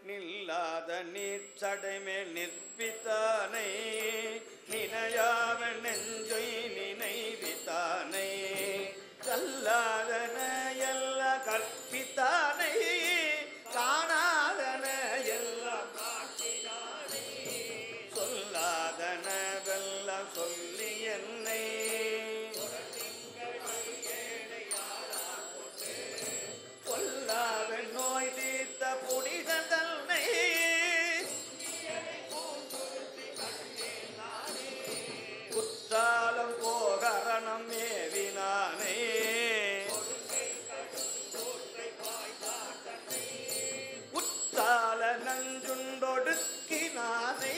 நில்லாத நீர்ச்சடைமேல் நிற்பித்தானை நினையாவ நெஞ்சை நினைவித்தானை கல்லாதன எல்லாம் கற்பித்தானை காணாதன எல்லாம் காட்டினானே சொல்லாதன வெல்லாம் சொல்லி என்னை கொல்லாத நோய் தீர்த்த புனித தன்னை குற்றாலம் போகரணம் மேவினானே உற்றால நஞ்சுண்டொடுக்கினானே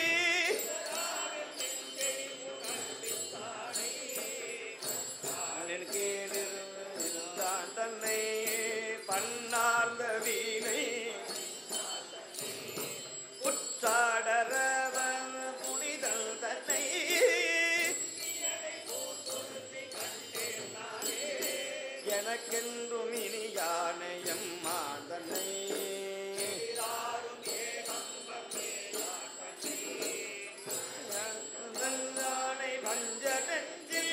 நாளின் கீழிருந்தான் தன்னை பண்ணார்ந்த வீணை உற்றாடரவன் புனிதல் தன்னை எனக்கென்றும் இனி யானையம் மாந்தனை யானை பஞ்ச நெஞ்சில்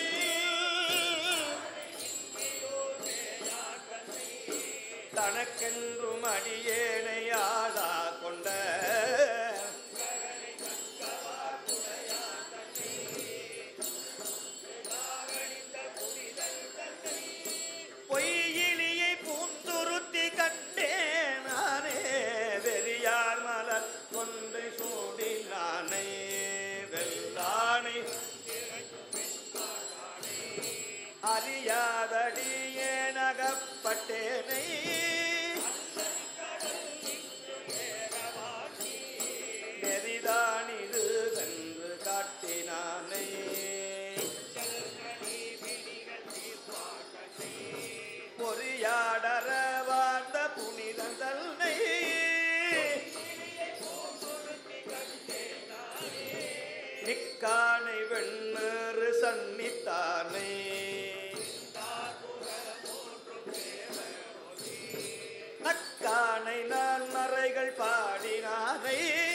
தனக்கென்றும் அடியேனை ஆளா கொண்ட பொய்யிலியை பூந்துருத்தி கண்டேன் நானே வெறியார் மலர் கொன்றை சூடினானே வெல்லானை அறியாதடியே நகப்பட்டேனை நெறிதானிது வென்று காட்டினானே பொறியாடர வாழ்ந்த புனிதன் தன்னை நிக்கானை வெண்ணறு சன்னித்தானே நக்கானை நான் மறைகள் பாடினானே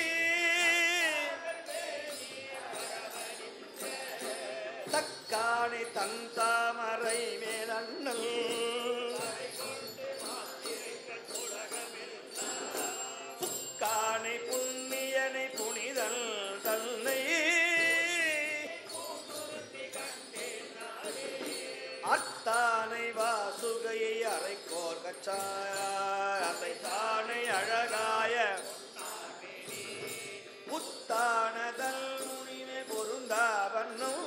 தக்கானை தன் தாமரை மேலண்ணல் புக்கானை புண்ணியனை புனிதல் தன்னை அத்தானை வாசுகையை அரைக்கோர் கச்சாய் அதை தானை அழகாய புத்தானதல் முனினை பொருந்தாவன்னும்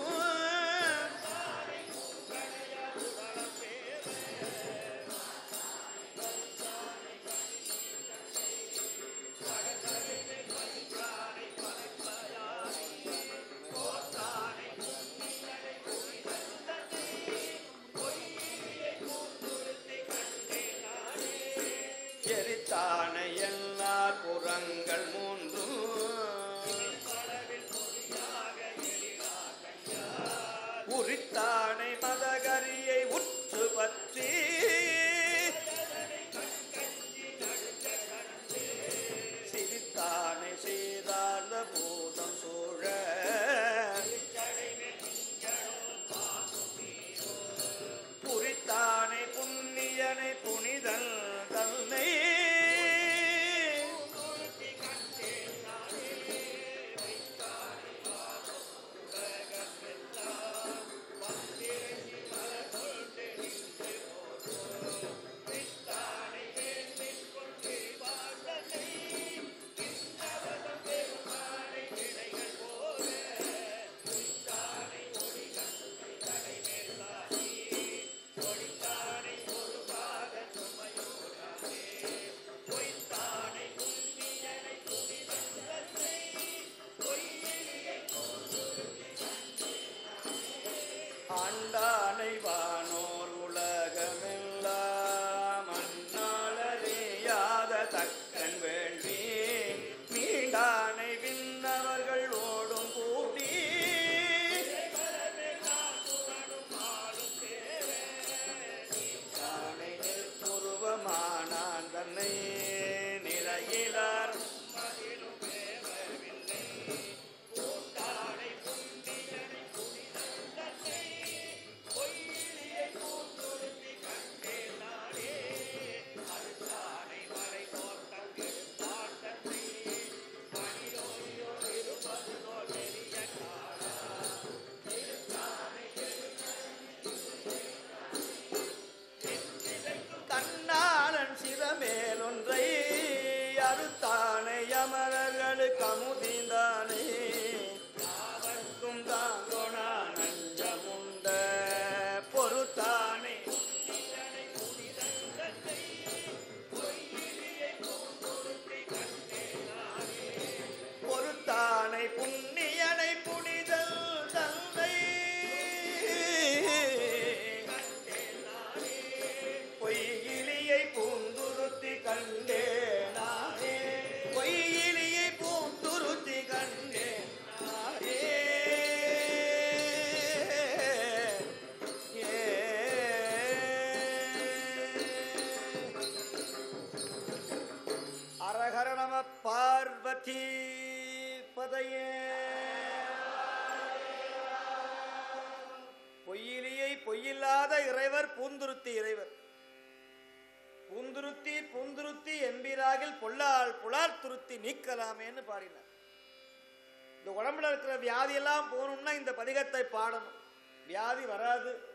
எரித்தானை எல்லார் புறங்கள் மூன்றும் உரித்தானை மதகரியை உற்று பற்றி சிரித்தானை செய்தார்ந்த பூதம் சூழ புரித்தானை புண்ணியனை புனிதன் தன்னை ஆண்டானை வானோர் உலகமெல்லாம் அண்ணாளறியாத தக்கன் வேள்வி மீண்டானை விண்ணவர்கள் ஓடும் கூட்டி தானை நிற்புருவமானான் தன்னை நிலையிலார் கருத்தானை அமரர்களுக்கு அமுதிந்தானே யாவர்க்கும் தாங்கோனா நஞ்சமுண்ட பொறுத்தானே பொறுத்தானை புண்ணியனை புனிதல் தந்தை பொய்யிலியை பூந்துருத்தி கண்டே நானே பொய்யிலியை பூந்துருத்தி கண்டே நானே ஏ அரஹர நம பார்வதி பதையே பொய்யிலியை பொய்யில்லாத இறைவர் பூந்துருத்தி இறைவர் பூந்துருத்தி பூந்துருத்தி எம்பிராகில் பொல்லால் புலார் துருத்தி நீக்கலாமேன்னு பாடினார் இந்த உடம்புல இருக்கிற வியாதி எல்லாம் போகணும்னா இந்த பதிகத்தை பாடணும் வியாதி வராது